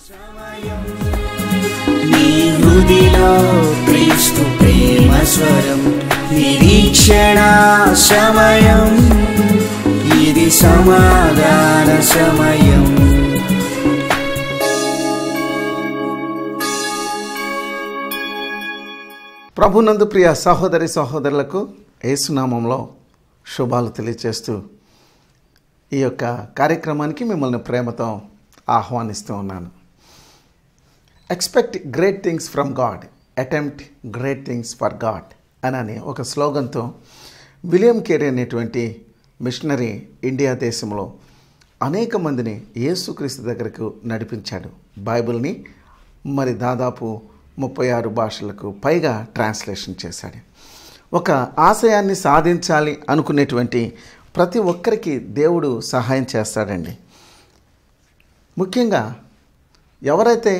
నీ హృదిలో క్రీస్తు ప్రేమ స్వరం నిరీక్షణ సమయం ఇది సమాధాన సమయం ప్రభునందు ప్రియ సహోదరి సహోదరులకు ఏసునామంలో శుభాలు తెలియచేస్తూ ఈ యొక్క కార్యక్రమానికి మిమ్మల్ని ప్రేమతో ఆహ్వానిస్తూ ఉన్నాను expect great things from God attempt great things for God అని ఒక స్లోగన్తో విలియం కేరీ అనేటువంటి మిషనరీ ఇండియా దేశంలో అనేక మందిని యేసుక్రీస్తు దగ్గరకు నడిపించాడు బైబిల్ని మరి దాదాపు ముప్పై ఆరు భాషలకు పైగా ట్రాన్స్లేషన్ చేశాడు ఒక ఆశయాన్ని సాధించాలి అనుకునేటువంటి ప్రతి ఒక్కరికి దేవుడు సహాయం చేస్తాడండి ముఖ్యంగా ఎవరైతే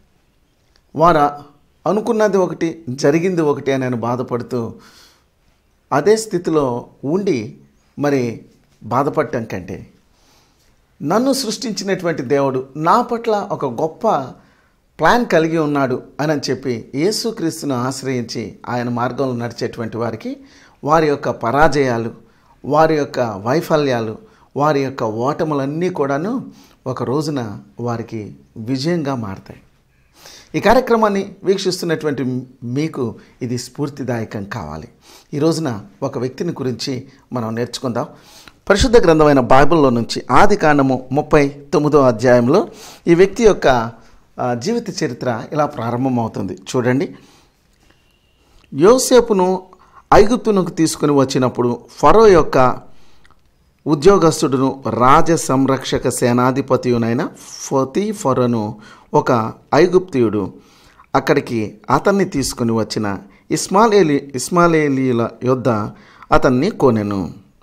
వారు అనుకున్నది ఒకటి జరిగింది ఒకటి అని నేను బాధపడుతూ అదే స్థితిలో ఉండి మరి బాధపడటం కంటే నన్ను సృష్టించినటువంటి దేవుడు నా పట్ల ఒక గొప్ప ప్లాన్ కలిగి ఉన్నాడు అని చెప్పి యేసుక్రీస్తును ఆశ్రయించి ఆయన మార్గంలో నడిచేటువంటి వారికి వారి యొక్క పరాజయాలు వారి యొక్క వైఫల్యాలు వారి యొక్క ఓటములన్నీ కూడాను ఒక రోజున వారికి విజయంగా మారతాయి ఈ కార్యక్రమాన్ని వీక్షిస్తున్నటువంటి మీకు ఇది స్ఫూర్తిదాయకం కావాలి ఈ రోజున ఒక వ్యక్తిని గురించి మనం నేర్చుకుందాం పరిశుద్ధ గ్రంథమైన బైబిల్లో నుంచి ఆది కాండము ముప్పై తొమ్మిదో అధ్యాయంలో ఈ వ్యక్తి యొక్క ఆ, జీవిత చరిత్ర ఇలా ప్రారంభమవుతుంది చూడండి యోసేపును ఐగుప్తునకు తీసుకుని వచ్చినప్పుడు ఫరో యొక్క ఉద్యోగస్తుడును రాజ సంరక్షక సేనాధిపతియునైన ఫొతీఫరను ఒక ఐగుప్తియుడు అక్కడికి అతన్ని తీసుకుని వచ్చిన ఇస్మాలేలి ఇస్మాలేలీల యొద్ద అతన్ని కొనెను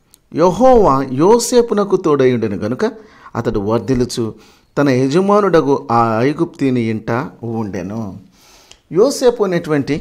యహోవా యోసేపునకు తోడయుండెను గనుక అతడు వర్ధిలుచు తన యజమానుడగు ఆ ఐగుప్తిని ఇంట ఉండెను యోసేపు అనేటువంటి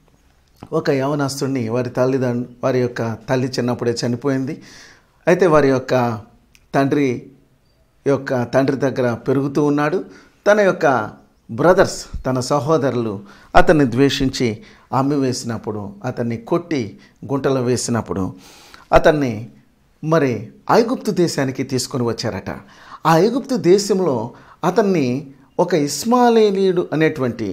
ఒక యవనస్తుడిని వారి తల్లిదండ్రు వారి యొక్క తల్లి చిన్నప్పుడే చనిపోయింది అయితే వారి యొక్క తండ్రి యొక్క తండ్రి దగ్గర పెరుగుతూ ఉన్నాడు తన యొక్క బ్రదర్స్ తన సహోదరులు అతన్ని ద్వేషించి అమ్మి వేసినప్పుడు అతన్ని కొట్టి గుంటలో వేసినప్పుడు అతన్ని మరి ఐగుప్తు దేశానికి తీసుకొని వచ్చారట ఆ ఐగుప్తు దేశంలో అతన్ని ఒక ఇస్మాలేలీయుడు అనేటువంటి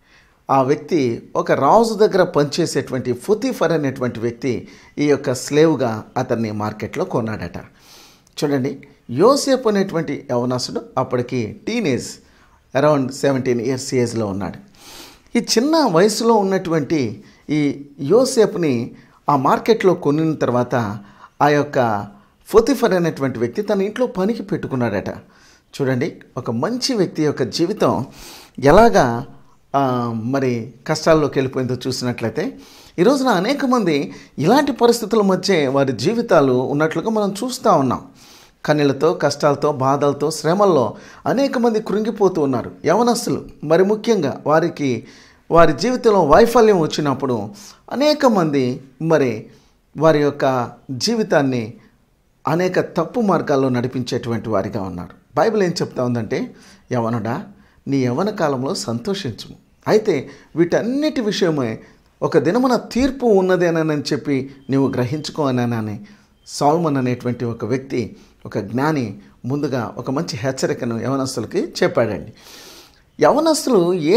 ఆ వ్యక్తి ఒక రాజు దగ్గర పనిచేసేటువంటి ఫుతిఫర్ అనేటువంటి వ్యక్తి ఈ యొక్క స్లేవ్గా అతన్ని మార్కెట్లో కొన్నాడట చూడండి యోసేపు అనేటువంటి యవనసుడు అప్పటికి టీనేజ్ అరౌండ్ సెవెంటీన్ ఇయర్స్ ఏజ్లో ఉన్నాడు ఈ చిన్న వయసులో ఉన్నటువంటి ఈ యోసేపుని ఆ మార్కెట్లో కొనిన తర్వాత ఆ యొక్క ఫొతిఫర్ అనేటువంటి వ్యక్తి తన ఇంట్లో పనికి పెట్టుకున్నాడట చూడండి ఒక మంచి వ్యక్తి యొక్క జీవితం ఎలాగా ఆ, మరి కష్టాల్లోకి వెళ్ళిపోయిందో చూసినట్లయితే ఈ రోజున అనేక మంది ఇలాంటి పరిస్థితుల మధ్య వారి జీవితాలు ఉన్నట్లుగా మనం చూస్తూ ఉన్నాం కన్నీళ్ళతో కష్టాలతో బాధలతో శ్రమల్లో అనేక మంది కృంగిపోతూ ఉన్నారు యవనస్తులు మరి ముఖ్యంగా వారికి వారి జీవితంలో వైఫల్యం వచ్చినప్పుడు అనేక మంది మరి వారి యొక్క జీవితాన్ని అనేక తప్పు మార్గాల్లో నడిపించేటువంటి వారిగా ఉన్నారు బైబిల్ ఏం చెప్తా ఉందంటే యవనుడా నీ యవన కాలంలో సంతోషించుము అయితే వీటన్నిటి విషయమై ఒక దినమున తీర్పు ఉన్నదేనని చెప్పి నీవు గ్రహించుకో అని సాల్మన్ అనేటువంటి ఒక వ్యక్తి ఒక జ్ఞాని ముందుగా ఒక మంచి హెచ్చరికను యవనస్తులకి చెప్పాడండి యవనస్తులు ఏ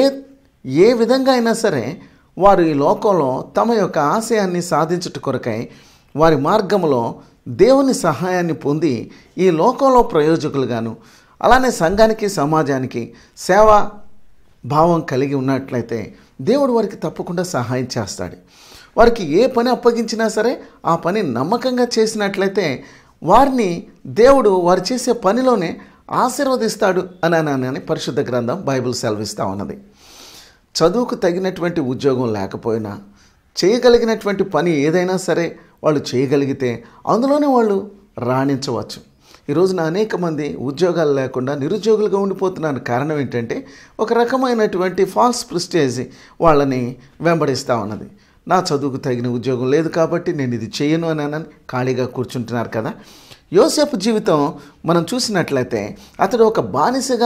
ఏ విధంగా అయినా సరే వారు ఈ లోకంలో తమ యొక్క ఆశయాన్ని సాధించుట కొరకై వారి మార్గంలో దేవుని సహాయాన్ని పొంది ఈ లోకంలో ప్రయోజకులుగాను అలానే సంఘానికి సమాజానికి సేవా భావం కలిగి ఉన్నట్లయితే దేవుడు వారికి తప్పకుండా సహాయం చేస్తాడు వారికి ఏ పని అప్పగించినా సరే ఆ పని నమ్మకంగా చేసినట్లయితే వారిని దేవుడు వారు చేసే పనిలోనే ఆశీర్వదిస్తాడు అని అని పరిశుద్ధ గ్రంథం బైబిల్ సెలవిస్తూ ఉన్నది చదువుకు తగినటువంటి ఉద్యోగం లేకపోయినా చేయగలిగినటువంటి పని ఏదైనా సరే వాళ్ళు చేయగలిగితే అందులోనే వాళ్ళు రాణించవచ్చు ఈ రోజున అనేక మంది ఉద్యోగాలు లేకుండా నిరుద్యోగులుగా ఉండిపోతున్నారు కారణం ఏంటంటే ఒక రకమైనటువంటి ఫాల్స్ ప్రిస్టేజ్ వాళ్ళని వెంబడిస్తూ ఉన్నది నా చదువుకు తగిన ఉద్యోగం లేదు కాబట్టి నేను ఇది చేయను అని అని ఖాళీగా కూర్చుంటున్నారు కదా యోసేపు జీవితం మనం చూసినట్లయితే అతడు ఒక బానిసగా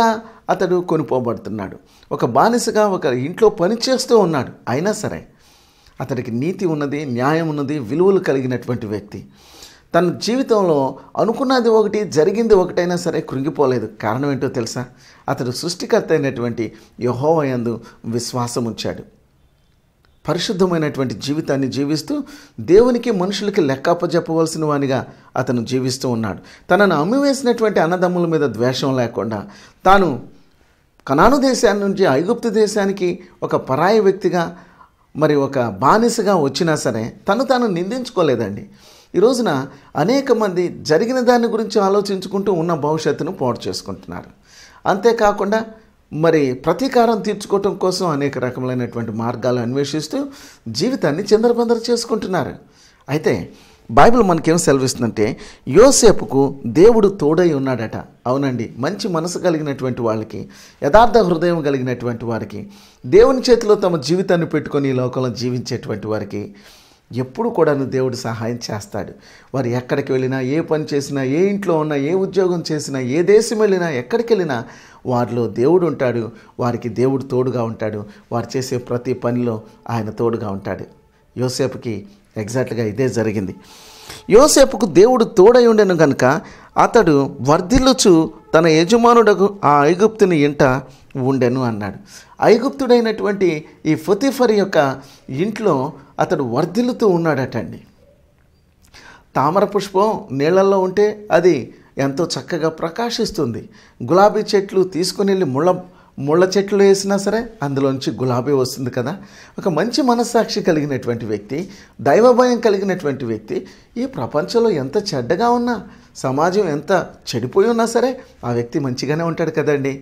అతడు కొనిపోబడుతున్నాడు ఒక బానిసగా ఒక ఇంట్లో పనిచేస్తూ ఉన్నాడు అయినా సరే అతడికి నీతి ఉన్నది న్యాయం ఉన్నది విలువలు కలిగినటువంటి వ్యక్తి తన జీవితంలో అనుకున్నది ఒకటి జరిగింది ఒకటైనా సరే కృంగిపోలేదు కారణం ఏంటో తెలుసా అతడు సృష్టికర్త అయినటువంటి యహోవయందు విశ్వాసం ఉంచాడు పరిశుద్ధమైనటువంటి జీవితాన్ని జీవిస్తూ దేవునికి మనుషులకి లెక్కప్ప చెప్పవలసిన వానిగా అతను జీవిస్తూ ఉన్నాడు తనను అమ్మివేసినటువంటి అన్నదమ్ముల మీద ద్వేషం లేకుండా తాను కనాను దేశాన్ని నుంచి ఐగుప్తు దేశానికి ఒక పరాయి వ్యక్తిగా మరి ఒక బానిసగా వచ్చినా సరే తను తాను నిందించుకోలేదండి ఈ రోజున అనేక మంది జరిగిన దాని గురించి ఆలోచించుకుంటూ ఉన్న భవిష్యత్తును పాడు చేసుకుంటున్నారు అంతేకాకుండా మరి ప్రతీకారం తీర్చుకోవటం కోసం అనేక రకములైనటువంటి మార్గాలు అన్వేషిస్తూ జీవితాన్ని చిందరబందర చేసుకుంటున్నారు అయితే బైబిల్ మనకేం సెలవిస్తుందంటే యోసేపుకు దేవుడు తోడై ఉన్నాడట అవునండి మంచి మనసు కలిగినటువంటి వాళ్ళకి యథార్థ హృదయం కలిగినటువంటి వారికి దేవుని చేతిలో తమ జీవితాన్ని పెట్టుకొని ఈ లోకంలో జీవించేటువంటి వారికి ఎప్పుడు కూడాను దేవుడు సహాయం చేస్తాడు వారు ఎక్కడికి వెళ్ళినా ఏ పని చేసినా ఏ ఇంట్లో ఉన్నా ఏ ఉద్యోగం చేసినా ఏ దేశం వెళ్ళినా ఎక్కడికి వెళ్ళినా వారిలో దేవుడు ఉంటాడు వారికి దేవుడు తోడుగా ఉంటాడు వారు చేసే ప్రతి పనిలో ఆయన తోడుగా ఉంటాడు యోసేపుకి ఎగ్జాక్ట్గా ఇదే జరిగింది యోసేపుకు దేవుడు తోడై ఉండెను గనుక అతడు వర్ధిల్లుచు తన యజమానుడకు ఆ ఐగుప్తుని ఇంట ఉండెను అన్నాడు ఐగుప్తుడైనటువంటి ఈ ఫొతిఫర్ యొక్క ఇంట్లో అతడు వర్ధిల్లుతూ ఉన్నాడటండి తామర పుష్పం నీళ్ళల్లో ఉంటే అది ఎంతో చక్కగా ప్రకాశిస్తుంది గులాబీ చెట్లు తీసుకుని వెళ్ళి ముళ్ళ ముళ్ళ చెట్లు వేసినా సరే అందులోంచి గులాబీ వస్తుంది కదా ఒక మంచి మనస్సాక్షి కలిగినటువంటి వ్యక్తి దైవభయం కలిగినటువంటి వ్యక్తి ఈ ప్రపంచంలో ఎంత చెడ్డగా ఉన్నా సమాజం ఎంత చెడిపోయి ఉన్నా సరే ఆ వ్యక్తి మంచిగానే ఉంటాడు కదండి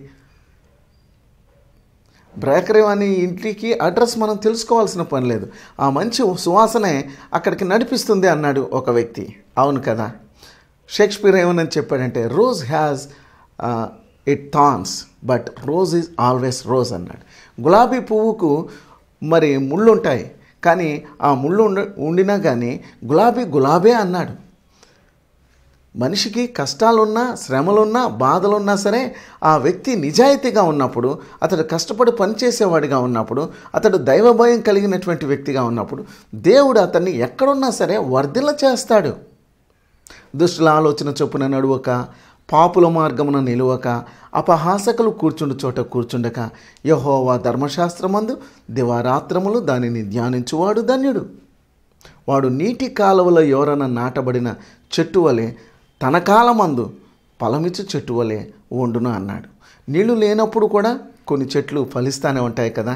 బ్రేకరీ అని ఇంటికి అడ్రస్ మనం తెలుసుకోవాల్సిన పని లేదు ఆ మంచి సువాసనే అక్కడికి నడిపిస్తుంది అన్నాడు ఒక వ్యక్తి అవును కదా షేక్స్పియర్ ఏమని చెప్పాడంటే rose has it thorns but rose is always rose అన్నాడు గులాబీ పువ్వుకు మరి ముళ్ళు ఉంటాయి కానీ ఆ ముళ్ళు ఉండ ఉండినా కానీ గులాబీ గులాబే అన్నాడు మనిషికి కష్టాలున్నా శ్రమలున్నా బాధలున్నా సరే ఆ వ్యక్తి నిజాయితీగా ఉన్నప్పుడు అతడు కష్టపడి పనిచేసేవాడిగా ఉన్నప్పుడు అతడు దైవభయం కలిగినటువంటి వ్యక్తిగా ఉన్నప్పుడు దేవుడు అతన్ని ఎక్కడున్నా సరే వర్ధిల్ల చేస్తాడు దుష్టుల ఆలోచన చొప్పున నడువక పాపుల మార్గమున నిలువక అపహాసకులు కూర్చుండు చోట కూర్చుండక యహోవా ధర్మశాస్త్రమందు దివారాత్రములు దానిని ధ్యానించువాడు ధన్యుడు వాడు నీటి కాలువలో ఎవరన నాటబడిన చెట్టు వలె తన కాలమందు ఫలమిచ్చు చెట్టు వలె వండును అన్నాడు నీళ్లు లేనప్పుడు కూడా కొన్ని చెట్లు ఫలిస్తానే ఉంటాయి కదా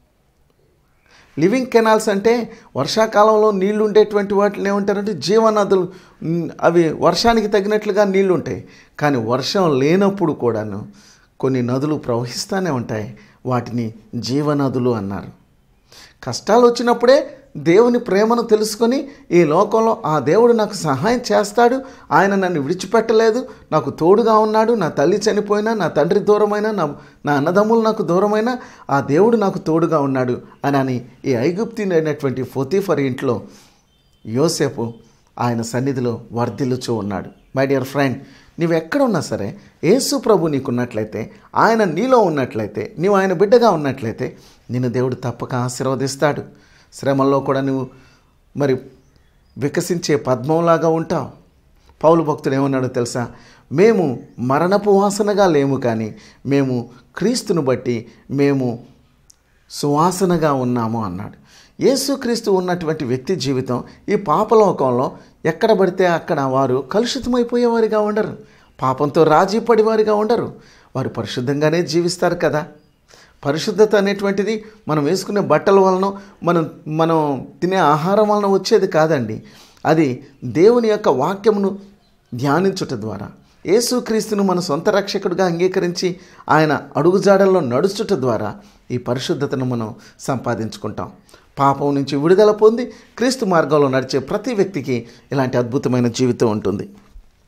లివింగ్ కెనాల్స్ అంటే వర్షాకాలంలో నీళ్లు ఉండేటువంటి వాటిని ఏమంటారంటే జీవనదులు ఉమ్, అవి వర్షానికి తగినట్లుగా నీళ్లు ఉంటాయి కానీ వర్షం లేనప్పుడు కూడాను కొన్ని నదులు ప్రవహిస్తూనే ఉంటాయి వాటిని జీవనదులు అన్నారు కష్టాలు వచ్చినప్పుడే దేవుని ప్రేమను తెలుసుకొని ఈ లోకంలో ఆ దేవుడు నాకు సహాయం చేస్తాడు ఆయన నన్ను విడిచిపెట్టలేదు నాకు తోడుగా ఉన్నాడు నా తల్లి చనిపోయినా నా తండ్రి దూరమైనా నా నా అన్నదమ్ములు నాకు దూరమైనా ఆ దేవుడు నాకు తోడుగా ఉన్నాడు అని అని ఈ ఐగుప్తి అయినటువంటి ఫొతీఫర్ ఇంట్లో యోసేపు ఆయన సన్నిధిలో వర్ధిల్లుచూ ఉన్నాడు మై డియర్ ఫ్రెండ్ నీవు ఎక్కడున్నా సరే యేసు ప్రభు నీకున్నట్లయితే ఆయన నీలో ఉన్నట్లయితే నీవు ఆయన బిడ్డగా ఉన్నట్లయితే నిన్ను దేవుడు తప్పక ఆశీర్వదిస్తాడు శ్రమల్లో కూడా నువ్వు మరి వికసించే పద్మంలాగా ఉంటావు పౌలు భక్తుడు ఏమన్నాడో తెలుసా మేము మరణపు వాసనగా లేము కానీ మేము క్రీస్తును బట్టి మేము సువాసనగా ఉన్నాము అన్నాడు యేసుక్రీస్తు ఉన్నటువంటి వ్యక్తి జీవితం ఈ పాపలోకంలో ఎక్కడ పడితే అక్కడ వారు కలుషితమైపోయేవారిగా ఉండరు పాపంతో రాజీ పడేవారిగా ఉండరు వారు పరిశుద్ధంగానే జీవిస్తారు కదా పరిశుద్ధత అనేటువంటిది మనం వేసుకునే బట్టల వలన మనం మనం తినే ఆహారం వలన వచ్చేది కాదండి అది దేవుని యొక్క వాక్యమును ధ్యానించుట ద్వారా యేసుక్రీస్తును మన సొంత రక్షకుడిగా అంగీకరించి ఆయన అడుగుజాడల్లో నడుచుట ద్వారా ఈ పరిశుద్ధతను మనం సంపాదించుకుంటాం పాపం నుంచి విడుదల పొంది క్రీస్తు మార్గంలో నడిచే ప్రతి వ్యక్తికి ఇలాంటి అద్భుతమైన జీవితం ఉంటుంది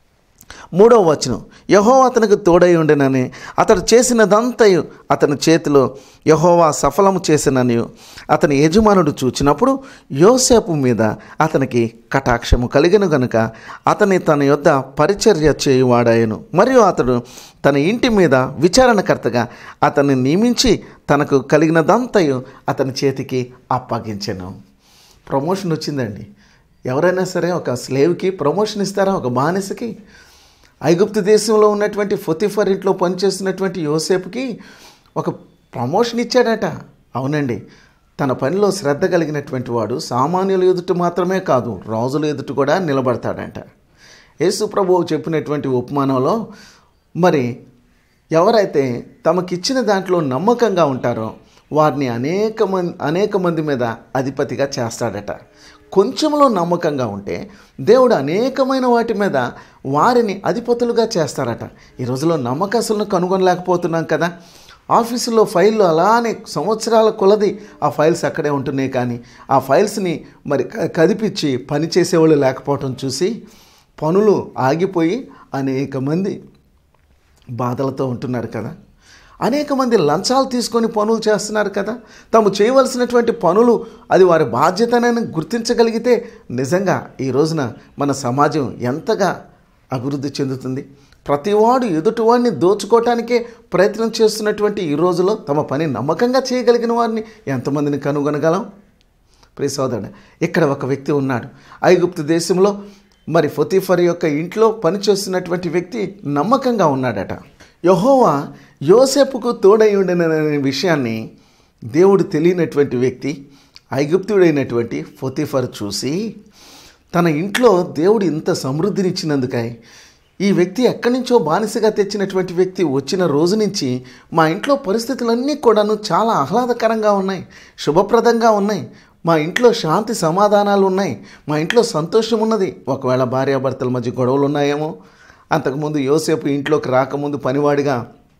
మూడవ వచనం యహోవా అతనికి తోడై ఉండనని అతడు చేసినదంతయు అతని చేతిలో యహోవా సఫలము చేసినని అతని యజమానుడు చూచినప్పుడు యోసేపు మీద అతనికి కటాక్షము కలిగిన గనుక అతని తన యొద్ద పరిచర్య చేయువాడాయను మరియు అతడు తన ఇంటి మీద విచారణకర్తగా అతన్ని నియమించి తనకు కలిగినదంతయు అతని చేతికి అప్పగించెను ప్రమోషన్ వచ్చిందండి ఎవరైనా సరే ఒక స్లేవ్కి ప్రమోషన్ ఇస్తారా ఒక బానిసకి ఐగుప్తు దేశంలో ఉన్నటువంటి ఫొతిఫర్ ఇంట్లో పనిచేస్తున్నటువంటి యోసేపుకి ఒక ప్రమోషన్ ఇచ్చాడట అవునండి తన పనిలో శ్రద్ధ కలిగినటువంటి వాడు సామాన్యుల ఎదుట మాత్రమే కాదు రాజుల ఎదుట కూడా నిలబడతాడంట యేసు ప్రభువు చెప్పినటువంటి ఉపమానంలో మరి ఎవరైతే తమకిచ్చిన దాంట్లో నమ్మకంగా ఉంటారో వారిని అనేక మంది అనేక మంది మీద అధిపతిగా చేస్తాడట కొంచెంలో నమ్మకంగా ఉంటే దేవుడు అనేకమైన వాటి మీద వారిని అధిపతులుగా చేస్తారట ఈ రోజులో నమ్మకస్తులను కనుగొనలేకపోతున్నాం కదా ఆఫీసులో ఫైళ్ళు అలానే సంవత్సరాల కొలది ఆ ఫైల్స్ అక్కడే ఉంటున్నాయి కానీ ఆ ఫైల్స్ని మరి క- కదిపించి పని చేసేవాళ్ళు లేకపోవటం చూసి పనులు ఆగిపోయి అనేక మంది బాధలతో ఉంటున్నారు కదా అనేక మంది లంచాలు తీసుకొని పనులు చేస్తున్నారు కదా తాము చేయవలసినటువంటి పనులు అది వారి బాధ్యతనని గుర్తించగలిగితే నిజంగా ఈ రోజున మన సమాజం ఎంతగా అభివృద్ధి చెందుతుంది ప్రతివాడు ఎదుటివాడిని దోచుకోవటానికే ప్రయత్నం చేస్తున్నటువంటి ఈ రోజులో తమ పని నమ్మకంగా చేయగలిగిన వారిని ఎంతమందిని కనుగొనగలం ప్రియ సోదరుడు ఇక్కడ ఒక వ్యక్తి ఉన్నాడు ఐగుప్తు దేశంలో మరి ఫొతిఫర్ యొక్క ఇంట్లో పనిచేస్తున్నటువంటి వ్యక్తి నమ్మకంగా ఉన్నాడట యహోవా యోసేపుకు తోడై ఉండిననే విషయాన్ని దేవుడు తెలియనటువంటి వ్యక్తి ఐగుప్తుడైనటువంటి ఫొతిఫర్ చూసి తన ఇంట్లో దేవుడు ఇంత సమృద్ధినిచ్చినందుకై ఈ వ్యక్తి ఎక్కడి నుంచో బానిసగా తెచ్చినటువంటి వ్యక్తి వచ్చిన రోజు నుంచి మా ఇంట్లో పరిస్థితులన్నీ కూడాను చాలా ఆహ్లాదకరంగా ఉన్నాయి శుభప్రదంగా ఉన్నాయి మా ఇంట్లో శాంతి సమాధానాలు ఉన్నాయి మా ఇంట్లో సంతోషం ఉన్నది ఒకవేళ భార్యాభర్తల మధ్య గొడవలు ఉన్నాయేమో అంతకుముందు యోసేపు ఇంట్లోకి రాకముందు పనివాడిగా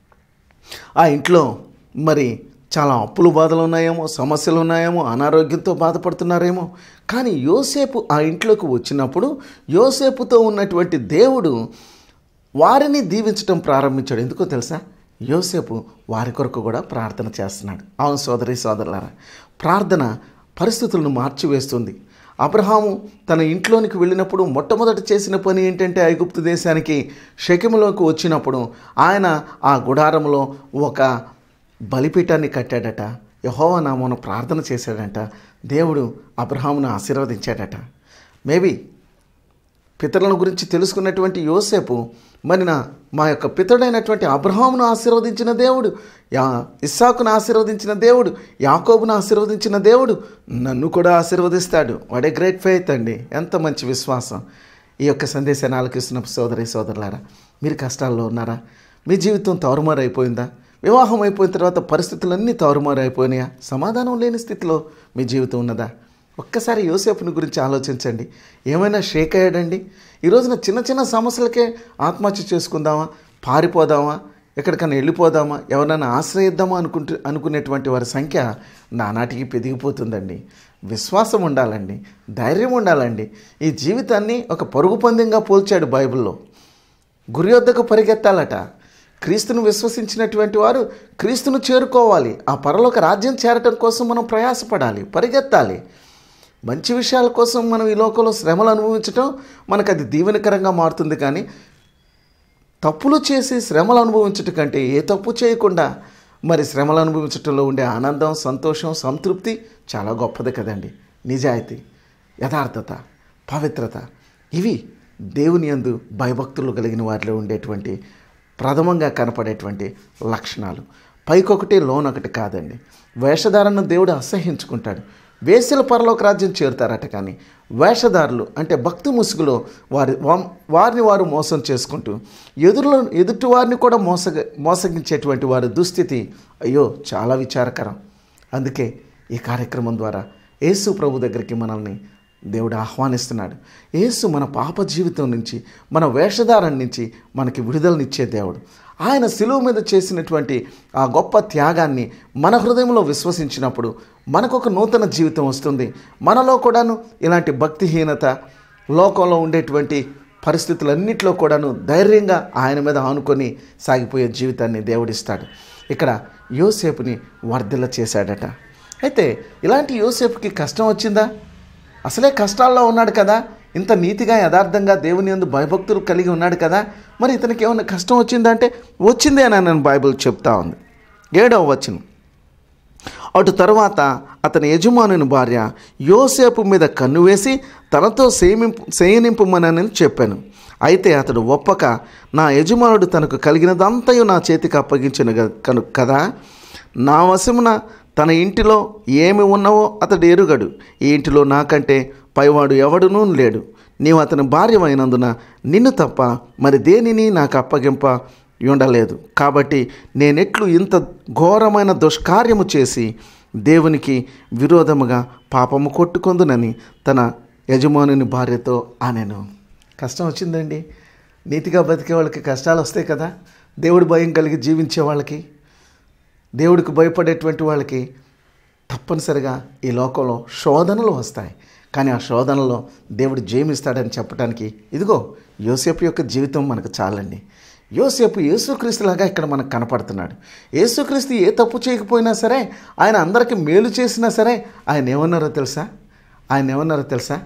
ఆ ఇంట్లో మరి చాలా అప్పులు బాధలు ఉన్నాయేమో సమస్యలు ఉన్నాయేమో అనారోగ్యంతో బాధపడుతున్నారేమో కానీ యోసేపు ఆ ఇంట్లోకి వచ్చినప్పుడు యోసేపుతో ఉన్నటువంటి దేవుడు వారిని దీవించడం ప్రారంభించాడు ఎందుకో తెలుసా యోసేపు వారి కొరకు కూడా ప్రార్థన చేస్తున్నాడు అవును సోదరి సోదరులారా ప్రార్థన పరిస్థితులను మార్చివేస్తుంది అబ్రహాము తన ఇంట్లోనికి వెళ్ళినప్పుడు మొట్టమొదట చేసిన పని ఏంటంటే ఐగుప్తు దేశానికి షెకెములోకి వచ్చినప్పుడు ఆయన ఆ గుడారంలో ఒక బలిపీఠాన్ని కట్టాడట యహోవా నామను ప్రార్థన చేశాడట దేవుడు అబ్రహామును ఆశీర్వదించాడట మేబీ పితరుల గురించి తెలుసుకున్నటువంటి యోసేపు మరి నా మా యొక్క పితరుడైనటువంటి అబ్రహామును ఆశీర్వదించిన దేవుడు యా ఇస్సాకును ఆశీర్వదించిన దేవుడు యాకోబును ఆశీర్వదించిన దేవుడు నన్ను కూడా ఆశీర్వదిస్తాడు వాడే గ్రేట్ ఫెయిత్ అండి ఎంత మంచి విశ్వాసం ఈ యొక్క సందేశాన్ని ఆలకిస్తున్న సోదరి సోదరులారా మీరు కష్టాల్లో ఉన్నారా మీ జీవితం తారుమారు అయిపోయిందా వివాహం అయిపోయిన తర్వాత పరిస్థితులన్నీ తారుమారు అయిపోయినాయా సమాధానం లేని స్థితిలో మీ జీవితం ఉన్నదా ఒక్కసారి యోసేపుని గురించి ఆలోచించండి ఏమైనా షేక్ అయ్యాడండి ఈ రోజున చిన్న చిన్న సమస్యలకే ఆత్మహత్య చేసుకుందామా పారిపోదామా ఎక్కడికైనా వెళ్ళిపోదామా ఎవరైనా ఆశ్రయిద్దామా అనుకుంటు అనుకునేటువంటి వారి సంఖ్య నానాటికి పెరిగిపోతుందండి విశ్వాసం ఉండాలండి ధైర్యం ఉండాలండి ఈ జీవితాన్ని ఒక పరుగు పందెంగా పోల్చాడు బైబిల్లో గురి వద్దకు పరిగెత్తాలట క్రీస్తును విశ్వసించినటువంటి వారు క్రీస్తును చేరుకోవాలి ఆ పరలోక రాజ్యం చేరటం కోసం మనం ప్రయాసపడాలి పరిగెత్తాలి మంచి విషయాల కోసం మనం ఈ లోకంలో శ్రమలు అనుభవించటం మనకు అది దీవెనకరంగా మారుతుంది కానీ తప్పులు చేసి శ్రమలు అనుభవించటం కంటే ఏ తప్పు చేయకుండా మరి శ్రమలు అనుభవించటంలో ఉండే ఆనందం సంతోషం సంతృప్తి చాలా గొప్పది కదండి నిజాయితీ యథార్థత పవిత్రత ఇవి దేవుని యందు భయభక్తులు కలిగిన వారిలో ఉండేటువంటి ప్రథమంగా కనపడేటువంటి లక్షణాలు పైకొకటి లోనొకటి కాదండి వేషధారను దేవుడు అసహించుకుంటాడు వేసల పరలోక రాజ్యం చేరుతారట కానీ వేషధారులు అంటే భక్తి ముసుగులో వారి వా- వారిని వారు మోసం చేసుకుంటూ ఎదురులో ఎదుటి వారిని కూడా మోసగ మోసగించేటువంటి వారి దుస్థితి అయ్యో చాలా విచారకరం అందుకే ఈ కార్యక్రమం ద్వారా యేసు ప్రభు దగ్గరికి మనల్ని దేవుడు ఆహ్వానిస్తున్నాడు యేసు మన పాప జీవితం నుంచి మన వేషధారం నుంచి మనకి విడుదలనిచ్చే దేవుడు ఆయన శిలువ మీద చేసినటువంటి ఆ గొప్ప త్యాగాన్ని మన హృదయంలో విశ్వసించినప్పుడు మనకు ఒక నూతన జీవితం వస్తుంది మనలో కూడాను ఇలాంటి భక్తిహీనత లోకంలో ఉండేటువంటి పరిస్థితులన్నింటిలో కూడాను ధైర్యంగా ఆయన మీద ఆనుకొని సాగిపోయే జీవితాన్ని దేవుడిస్తాడు ఇక్కడ యోసేపుని వర్ధిల్ల చేశాడట అయితే ఇలాంటి యోసేపుకి కష్టం వచ్చిందా అసలే కష్టాల్లో ఉన్నాడు కదా ఇంత నీతిగా యథార్థంగా దేవుని యందు భయభక్తులు కలిగి ఉన్నాడు కదా మరి ఇతనికి ఏమైనా కష్టం వచ్చిందంటే వచ్చిందే అని నేను బైబిల్ చెప్తా ఉంది ఏడవ వచ్చిన అటు తర్వాత అతని యజమానుని భార్య యోసేపు మీద కన్ను వేసి తనతో సేమింపు సేయనింపుమనని చెప్పాను అయితే అతడు ఒప్పక నా యజమానుడు తనకు కలిగినదంతయు నా చేతికి అప్పగించిన గ- కను కదా నా వశమున తన ఇంటిలో ఏమి ఉన్నావో అతడు ఎరుగడు ఈ ఇంటిలో నాకంటే పైవాడు ఎవడునూ లేడు నీవు అతని భార్యమైనందున నిన్ను తప్ప మరి దేనిని నాకు అప్పగింప ఉండలేదు కాబట్టి నేనెట్లు ఇంత ఘోరమైన దుష్కార్యము చేసి దేవునికి విరోధముగా పాపము కొట్టుకొందునని తన యజమానుని భార్యతో ఆనెను కష్టం వచ్చిందండి నీతిగా బతికే వాళ్ళకి కష్టాలు వస్తాయి కదా దేవుడి భయం కలిగి జీవించే వాళ్ళకి దేవుడికి భయపడేటువంటి వాళ్ళకి తప్పనిసరిగా ఈ లోకంలో శోధనలు వస్తాయి కానీ ఆ శోధనలో దేవుడు జయమిస్తాడని చెప్పడానికి ఇదిగో యోసేపు యొక్క జీవితం మనకు చాలండి యోసేపు యేసుక్రీస్తులాగా ఇక్కడ మనకు కనపడుతున్నాడు యేసుక్రీస్తు ఏ తప్పు చేయకపోయినా సరే ఆయన అందరికీ మేలు చేసినా సరే ఆయన ఏమన్నారో తెలుసా ఆయన ఏమన్నారో తెలుసా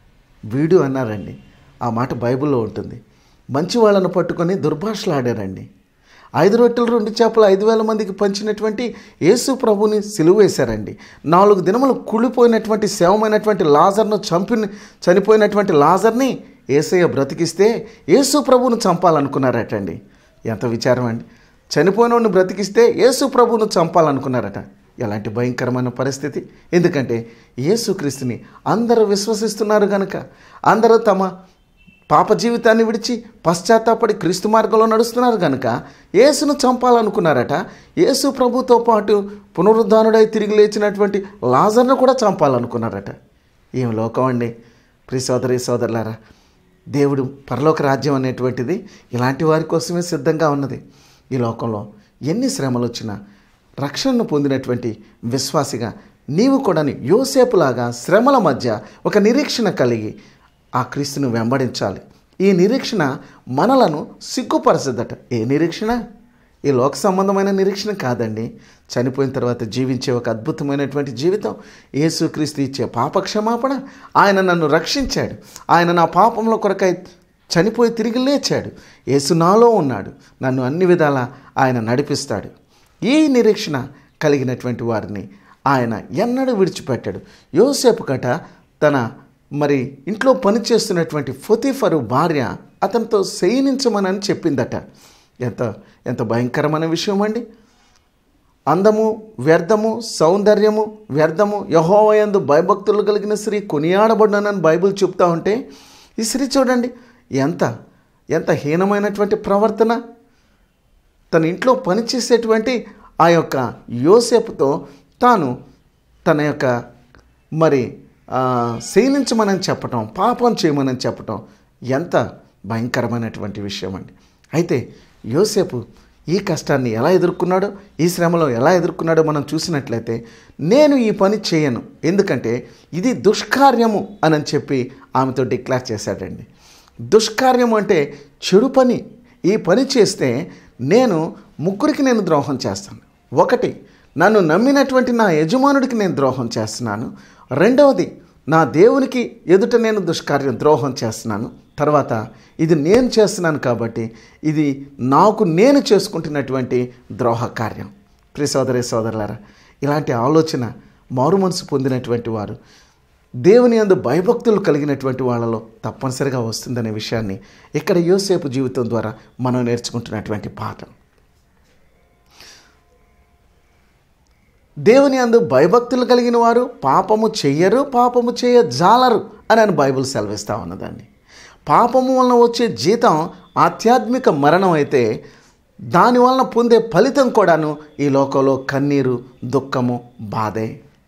వీడు అన్నారండి ఆ మాట బైబిల్లో ఉంటుంది మంచి వాళ్ళను పట్టుకొని దుర్భాషలాడారండి ఐదు రొట్టెలు రెండు చేపలు ఐదు వేల మందికి పంచినటువంటి యేసు ప్రభుని సిలువ వేశారండి నాలుగు దినములు కుళ్ళిపోయినటువంటి శవమైనటువంటి లాజర్ను చంపి చనిపోయినటువంటి లాజర్ని ఏసయ్య బ్రతికిస్తే యేసు ప్రభువును చంపాలనుకున్నారటండి ఎంత విచారం అండి చనిపోయినోడిని బ్రతికిస్తే యేసు ప్రభువును చంపాలనుకున్నారట ఎలాంటి భయంకరమైన పరిస్థితి ఎందుకంటే యేసుక్రీస్తుని అందరూ విశ్వసిస్తున్నారు కనుక అందరూ తమ పాప జీవితాన్ని విడిచి పశ్చాత్తాపడి క్రీస్తు మార్గంలో నడుస్తున్నారు కనుక యేసును చంపాలనుకున్నారట యేసు ప్రభుతో పాటు పునరుద్ధానుడై తిరిగి లేచినటువంటి లాజర్ను కూడా చంపాలనుకున్నారట ఏం లోకం అండి ప్రియ సోదరి సోదరులారా దేవుడు పరలోక రాజ్యం అనేటువంటిది ఇలాంటి వారి కోసమే సిద్ధంగా ఉన్నది ఈ లోకంలో ఎన్ని శ్రమలు వచ్చినా రక్షణను పొందినటువంటి విశ్వాసిగా నీవు కూడా యోసేపులాగా శ్రమల మధ్య ఒక నిరీక్షణ కలిగి ఆ క్రీస్తును వెంబడించాలి ఈ నిరీక్షణ మనలను సిగ్గుపరచదట ఏ నిరీక్షణ ఈ లోక సంబంధమైన నిరీక్షణ కాదండి చనిపోయిన తర్వాత జీవించే ఒక అద్భుతమైనటువంటి జీవితం యేసుక్రీస్తు ఇచ్చే పాప క్షమాపణ ఆయన నన్ను రక్షించాడు ఆయన నా పాపంలో కొరకై చనిపోయి తిరిగి లేచాడు యేసు నాలో ఉన్నాడు నన్ను అన్ని విధాలా ఆయన నడిపిస్తాడు ఈ నిరీక్షణ కలిగినటువంటి వారిని ఆయన ఎన్నడూ విడిచిపెట్టాడు యోసేపు కట తన మరి ఇంట్లో పనిచేస్తున్నటువంటి ఫొతిఫరు భార్య అతనితో శయనించమనని చెప్పిందట ఎంత ఎంత భయంకరమైన విషయం అండి అందము వ్యర్థము సౌందర్యము వ్యర్థము యహోవయందు భయభక్తులు కలిగిన స్త్రీ కొనియాడబడినని బైబిల్ చెప్తా ఉంటే ఈ స్త్రీ చూడండి ఎంత ఎంత హీనమైనటువంటి ప్రవర్తన తన ఇంట్లో పనిచేసేటువంటి ఆ యొక్క యోసేపుతో తాను తన యొక్క మరి ఆ, శయనించమని చెప్పటం పాపం చేయమని చెప్పటం ఎంత భయంకరమైనటువంటి విషయం అండి అయితే యోసేపు ఈ కష్టాన్ని ఎలా ఎదుర్కొన్నాడో ఈ శ్రమలో ఎలా ఎదుర్కొన్నాడో మనం చూసినట్లయితే నేను ఈ పని చేయను ఎందుకంటే ఇది దుష్కార్యము అని చెప్పి ఆమెతో డిక్లేర్ చేశాడండి దుష్కార్యం అంటే చెడు పని ఈ పని చేస్తే నేను ముగ్గురికి నేను ద్రోహం చేస్తాను ఒకటి నన్ను నమ్మినటువంటి నా యజమానుడికి నేను ద్రోహం చేస్తున్నాను రెండవది నా దేవునికి ఎదుట నేను దుష్కార్యం ద్రోహం చేస్తున్నాను తర్వాత ఇది నేను చేస్తున్నాను కాబట్టి ఇది నాకు నేను చేసుకుంటున్నటువంటి ద్రోహ కార్యం ప్రియ సోదరి సోదరులారా ఇలాంటి ఆలోచన మారు మనసు పొందినటువంటి వారు దేవుని యందు భయభక్తులు కలిగినటువంటి వాళ్ళలో తప్పనిసరిగా వస్తుందనే విషయాన్ని ఇక్కడ యోసేపు జీవితం ద్వారా మనం నేర్చుకుంటున్నటువంటి పాఠం దేవుని అందు భయభక్తులు కలిగిన వారు పాపము చెయ్యరు పాపము చేయ జాలరు అని అని బైబిల్ సెలవిస్తూ ఉన్నదండి పాపము వలన వచ్చే జీతం ఆధ్యాత్మిక మరణం అయితే దాని వలన పొందే ఫలితం కూడాను ఈ లోకంలో కన్నీరు దుఃఖము బాధే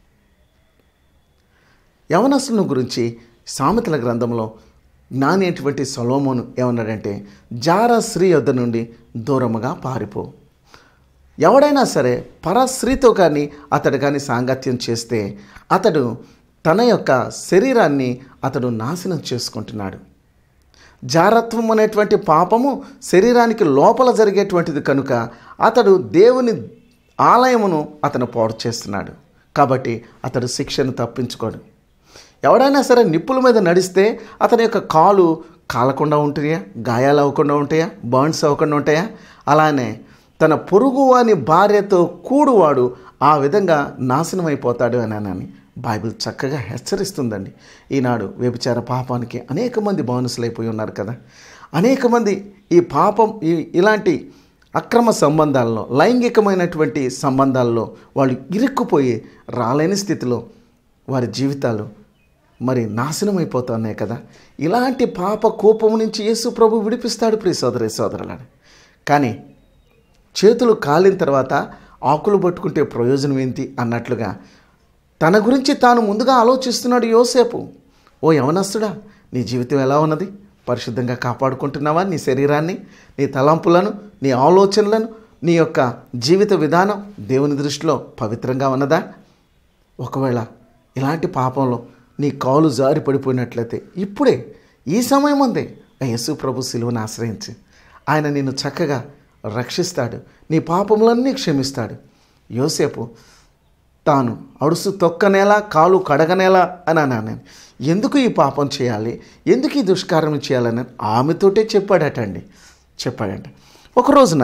యవనస్తులను గురించి సామెతల గ్రంథంలో జ్ఞాని అయినటువంటి సొలోమోను ఏమన్నాడంటే జార స్త్రీ యొద్ద నుండి దూరముగా పారిపో ఎవడైనా సరే పరస్త్రీతో కానీ అతడు కానీ సాంగత్యం చేస్తే అతడు తన యొక్క శరీరాన్ని అతడు నాశనం చేసుకుంటున్నాడు జారత్వం అనేటువంటి పాపము శరీరానికి లోపల జరిగేటువంటిది కనుక అతడు దేవుని ఆలయమును అతను పాడు చేస్తున్నాడు కాబట్టి అతడు శిక్షను తప్పించుకోడు ఎవడైనా సరే నిప్పుల మీద నడిస్తే అతని యొక్క కాలు కాలకుండా ఉంటాయా గాయాలు అవ్వకుండా ఉంటాయా బర్న్స్ అవ్వకుండా ఉంటాయా అలానే తన పొరుగు అని భార్యతో కూడువాడు ఆ విధంగా నాశనం అయిపోతాడు అని అని బైబిల్ చక్కగా హెచ్చరిస్తుందండి ఈనాడు వ్యభిచార పాపానికి అనేక మంది బానిసలైపోయి ఉన్నారు కదా అనేక మంది ఈ పాపం ఈ ఇలాంటి అక్రమ సంబంధాల్లో లైంగికమైనటువంటి సంబంధాల్లో వాళ్ళు ఇరుక్కుపోయి రాలేని స్థితిలో వారి జీవితాలు మరి నాశనం అయిపోతున్నాయి కదా ఇలాంటి పాప కోపం నుంచి యేసు ప్రభు విడిపిస్తాడు ప్రియ సోదరి సోదరులని కానీ చేతులు కాలిన తర్వాత ఆకులు పట్టుకుంటే ప్రయోజనం ఏంటి అన్నట్లుగా తన గురించి తాను ముందుగా ఆలోచిస్తున్నాడు యోసేపు ఓ యవనస్తుడా నీ జీవితం ఎలా ఉన్నది పరిశుద్ధంగా కాపాడుకుంటున్నావా నీ శరీరాన్ని నీ తలంపులను నీ ఆలోచనలను నీ యొక్క జీవిత విధానం దేవుని దృష్టిలో పవిత్రంగా ఉన్నదా ఒకవేళ ఇలాంటి పాపంలో నీ కాలు జారి పడిపోయినట్లయితే ఇప్పుడే ఈ సమయం ఉందే ఆ యేసు ప్రభు సిలువను ఆశ్రయించి ఆయన నిన్ను చక్కగా రక్షిస్తాడు నీ పాపములన్నీ క్షమిస్తాడు యోసేపు తాను అడుసు తొక్కనేలా కాలు కడగనేలా అని అన్నాను నేను ఎందుకు ఈ పాపం చేయాలి ఎందుకు ఈ దుష్కారం చేయాలని ఆమెతోటే చెప్పాడట అండి చెప్పాడంట ఒక రోజున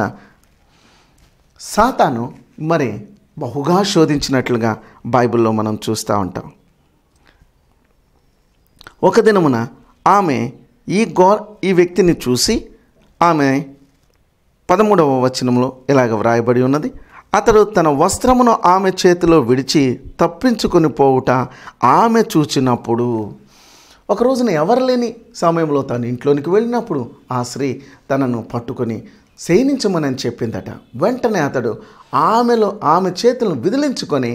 సాతాను మరి బహుగా శోధించినట్లుగా బైబిల్లో మనం చూస్తూ ఉంటాం ఒక దినమున ఆమె ఈ గో ఈ వ్యక్తిని చూసి ఆమె పదమూడవ వచనంలో ఇలాగ వ్రాయబడి ఉన్నది అతడు తన వస్త్రమును ఆమె చేతిలో విడిచి తప్పించుకొని పోవుట ఆమె చూచినప్పుడు ఒక రోజున ఎవరు లేని సమయంలో తను ఇంట్లోనికి వెళ్ళినప్పుడు ఆ స్త్రీ తనను పట్టుకొని శయనించమని చెప్పిందట వెంటనే అతడు ఆమెలో ఆమె చేతులను విదిలించుకొని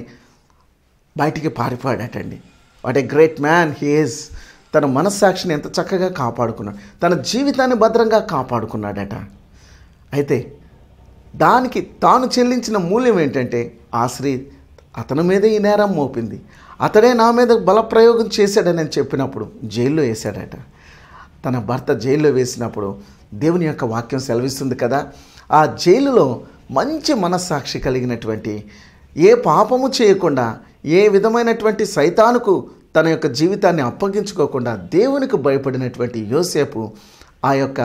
బయటికి పారిపోయాడటండి what a great man he is తన మనస్సాక్షిని ఎంత చక్కగా కాపాడుకున్నాడు తన జీవితాన్ని భద్రంగా కాపాడుకున్నాడట అయితే దానికి తాను చెల్లించిన మూల్యం ఏంటంటే ఆ స్త్రీ అతని మీదే ఈ నేరం మోపింది అతడే నా మీద బలప్రయోగం చేశాడని చెప్పినప్పుడు జైల్లో వేశాడట తన భర్త జైల్లో వేసినప్పుడు దేవుని యొక్క వాక్యం సెలవిస్తుంది కదా ఆ జైలులో మంచి మనస్సాక్షి కలిగినటువంటి ఏ పాపము చేయకుండా ఏ విధమైనటువంటి సైతానుకు తన యొక్క జీవితాన్ని అప్పగించుకోకుండా దేవునికి భయపడినటువంటి యోసేపు ఆ యొక్క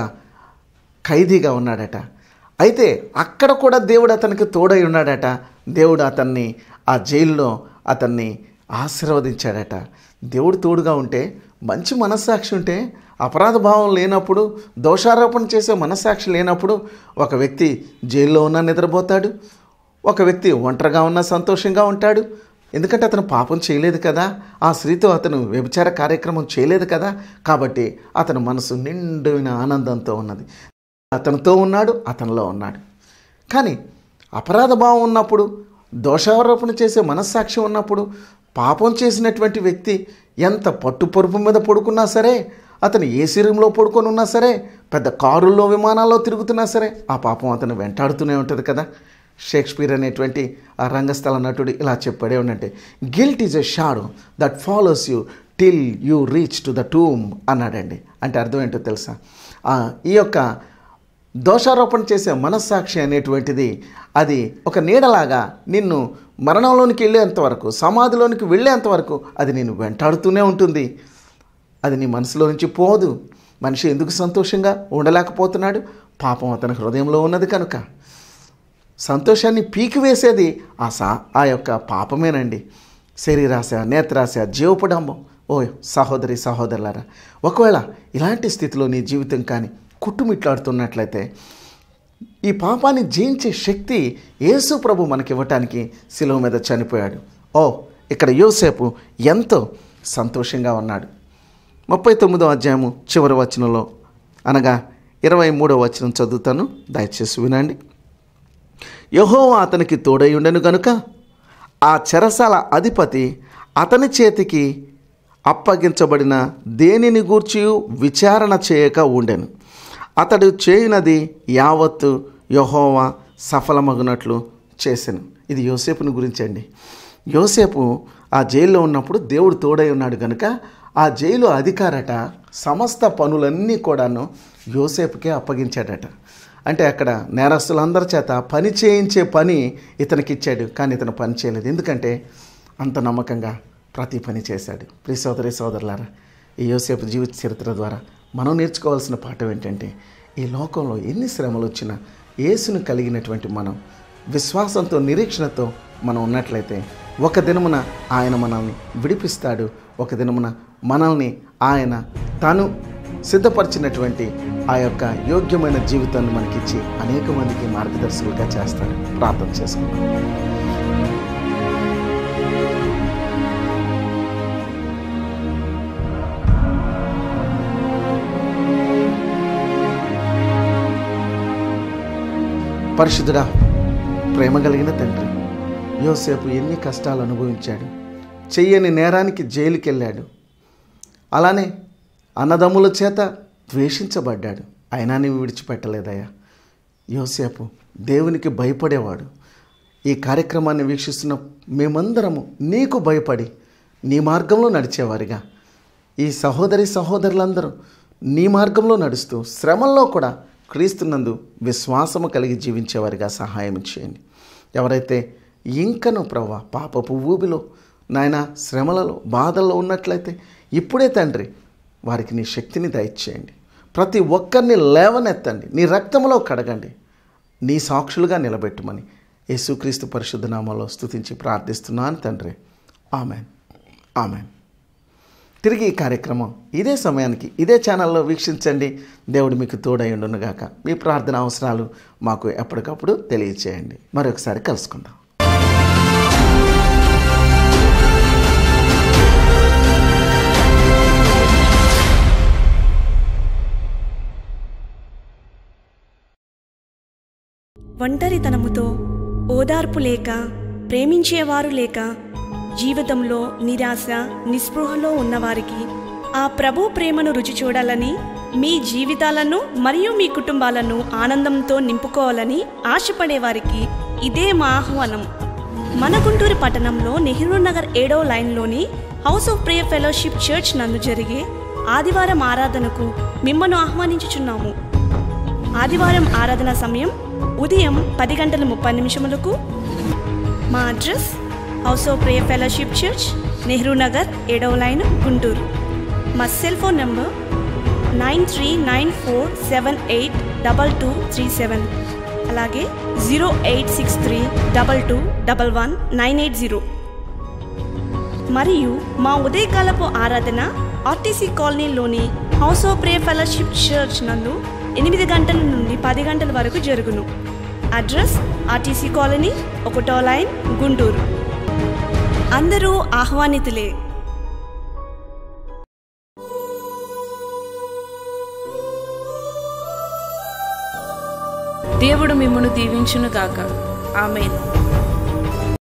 ఖైదీగా ఉన్నాడట అయితే అక్కడ కూడా దేవుడు అతనికి తోడై ఉన్నాడట దేవుడు అతన్ని ఆ జైల్లో అతన్ని ఆశీర్వదించాడట దేవుడు తోడుగా ఉంటే మంచి మనస్సాక్షి ఉంటే అపరాధ భావం లేనప్పుడు దోషారోపణ చేసే మనస్సాక్షి లేనప్పుడు ఒక వ్యక్తి జైల్లో ఉన్నా నిద్రపోతాడు ఒక వ్యక్తి ఒంటరిగా ఉన్నా సంతోషంగా ఉంటాడు ఎందుకంటే అతను పాపం చేయలేదు కదా ఆ స్త్రీతో అతను వ్యభిచార కార్యక్రమం చేయలేదు కదా కాబట్టి అతని మనసు నిండున ఆనందంతో ఉన్నది అతనితో ఉన్నాడు అతనిలో ఉన్నాడు కానీ అపరాధ భావం ఉన్నప్పుడు దోషారోపణ చేసే మనస్సాక్షి ఉన్నప్పుడు పాపం చేసినటువంటి వ్యక్తి ఎంత పట్టు పరుపు మీద పడుకున్నా సరే అతను ఏ శరీరంలో పడుకొని ఉన్నా సరే పెద్ద కారుల్లో విమానాల్లో తిరుగుతున్నా సరే ఆ పాపం అతను వెంటాడుతూనే ఉంటుంది కదా షేక్స్పియర్ అనేటువంటి ఆ రంగస్థల నటుడు ఇలా చెప్పాడే ఉండంటే guilt is a shadow that follows you till you reach to the tomb అన్నాడండి అంటే అర్థం ఏంటో తెలుసా ఆ, ఈ యొక్క దోషారోపణ చేసే మనస్సాక్షి అనేటువంటిది అది ఒక నీడలాగా నిన్ను మరణంలోనికి వెళ్ళేంత వరకు సమాధిలోనికి వెళ్ళేంత వరకు అది నేను వెంటాడుతూనే ఉంటుంది అది నీ మనసులో నుంచి పోదు మనిషి ఎందుకు సంతోషంగా ఉండలేకపోతున్నాడు పాపం అతని హృదయంలో ఉన్నది కనుక సంతోషాన్ని పీకివేసేది ఆ సా ఆ యొక్క పాపమేనండి శరీరాశ నేత్రాశ జీవపడంబం ఓ సహోదరి సహోదరులారా ఒకవేళ ఇలాంటి స్థితిలో నీ జీవితం కానీ కుట్టుమిట్లాడుతున్నట్లయితే ఈ పాపాన్ని జయించే శక్తి యేసు ప్రభు మనకి ఇవ్వటానికి శిలువ మీద చనిపోయాడు ఓ ఇక్కడ యోసేపు ఎంతో సంతోషంగా ఉన్నాడు ముప్పై తొమ్మిదో అధ్యాయము చివరి వచనంలో అనగా ఇరవై మూడో వచనం చదువుతాను దయచేసి వినండి యహోవా అతనికి తోడయుండెను గనుక ఆ చెరసాల అధిపతి అతని చేతికి అప్పగించబడిన దేనిని గూర్చి విచారణ చేయక ఉండెను అతడు చేయినది యావత్తు యహోవా సఫలమగునట్లు చేసెను ఇది యోసేపుని గురించి అండి యోసేపు ఆ జైల్లో ఉన్నప్పుడు దేవుడు తోడై ఉన్నాడు కనుక ఆ జైలు అధికారట సమస్త పనులన్నీ కూడాను యోసేపుకే అప్పగించాడట అంటే అక్కడ నేరస్తులందరి చేత పని చేయించే పని ఇతనికి ఇచ్చాడు కానీ ఇతను పని చేయలేదు ఎందుకంటే అంత నమ్మకంగా ప్రతి పని చేశాడు ప్రియ సోదరి సోదరులారా ఈ యోసేపు జీవిత చరిత్ర ద్వారా మనం నేర్చుకోవాల్సిన పాఠం ఏంటంటే ఈ లోకంలో ఎన్ని శ్రమలు వచ్చినా యేసును కలిగినటువంటి మనం విశ్వాసంతో నిరీక్షణతో మనం ఉన్నట్లయితే ఒక దినమున ఆయన మనల్ని విడిపిస్తాడు ఒక దినమున మనల్ని ఆయన తాను సిద్ధపరిచినటువంటి ఆ యొక్క యోగ్యమైన జీవితాన్ని మనకిచ్చి అనేక మందికి మార్గదర్శకులుగా చేస్తాడు ప్రార్థన చేసుకుందాం పరిశుద్ధుడా ప్రేమ కలిగిన తండ్రి యోసేపు ఎన్ని కష్టాలు అనుభవించాడు చెయ్యని నేరానికి జైలుకి వెళ్ళాడు అలానే అన్నదమ్ముల చేత ద్వేషించబడ్డాడు అయినా నీవు విడిచిపెట్టలేదయ్యా యోసేపు దేవునికి భయపడేవాడు ఈ కార్యక్రమాన్ని వీక్షిస్తున్న మేమందరము నీకు భయపడి నీ మార్గంలో నడిచేవారిగా ఈ సహోదరి సహోదరులందరూ నీ మార్గంలో నడుస్తూ శ్రమల్లో కూడా క్రీస్తునందు విశ్వాసము కలిగి జీవించేవారిగా సహాయం చేయండి ఎవరైతే ఇంకను ప్రవ్వ పాపపు ఊబిలో నాయన శ్రమలలో బాధల్లో ఉన్నట్లయితే ఇప్పుడే తండ్రి వారికి నీ శక్తిని దయచేయండి ప్రతి ఒక్కరిని లేవనెత్తండి నీ రక్తంలో కడగండి నీ సాక్షులుగా నిలబెట్టుమని యేసుక్రీస్తు పరిశుద్ధ నామంలో స్తుతించి ప్రార్థిస్తున్నాను తండ్రి ఆమెన్ ఆమెన్ తిరిగి ఈ కార్యక్రమం ఇదే సమయానికి ఇదే ఛానల్లో వీక్షించండి దేవుడు మీకు తోడై ఉండునుగాక మీ ప్రార్థన అవసరాలు మాకు ఎప్పటికప్పుడు తెలియచేయండి మరొకసారి కలుసుకుందాం ఒంటరితనముతో ఓదార్పు లేక ప్రేమించేవారు లేక జీవితంలో నిరాశ నిస్పృహలో ఉన్నవారికి ఆ ప్రభు ప్రేమను రుచి చూడాలని మీ జీవితాలను మరియు మీ కుటుంబాలను ఆనందంతో నింపుకోవాలని ఆశపడేవారికి ఇదే మా ఆహ్వానం మన గుంటూరు పట్టణంలో నెహ్రూ నగర్ ఏడో లైన్లోని house of prayer fellowship church నందు జరిగే ఆదివారం ఆరాధనకు మిమ్మల్ని ఆహ్వానించుచున్నాము ఆదివారం ఆరాధన సమయం ఉదయం పది గంటల ముప్పై నిమిషములకు మా address house of prayer fellowship church Nehru Nagar ఏడవ లైన్ గుంటూరు మా cell phone number nine three nine four seven eight double two three seven అలాగే zero eight six three double two double one nine eight zero మరియు మా ఉదయకాలపు ఆరాధన RTC కాలనీలోని house of pray fellowship church నందు ఎనిమిది గంటల నుండి పది గంటల వరకు జరుగును అడ్రస్ ఆర్టీసీ కాలనీ ఒకటో లైన్ గుంటూరు అందరూ ఆహ్వానితులే దేవుడు మిమ్మను దీవించును గాక ఆమెన్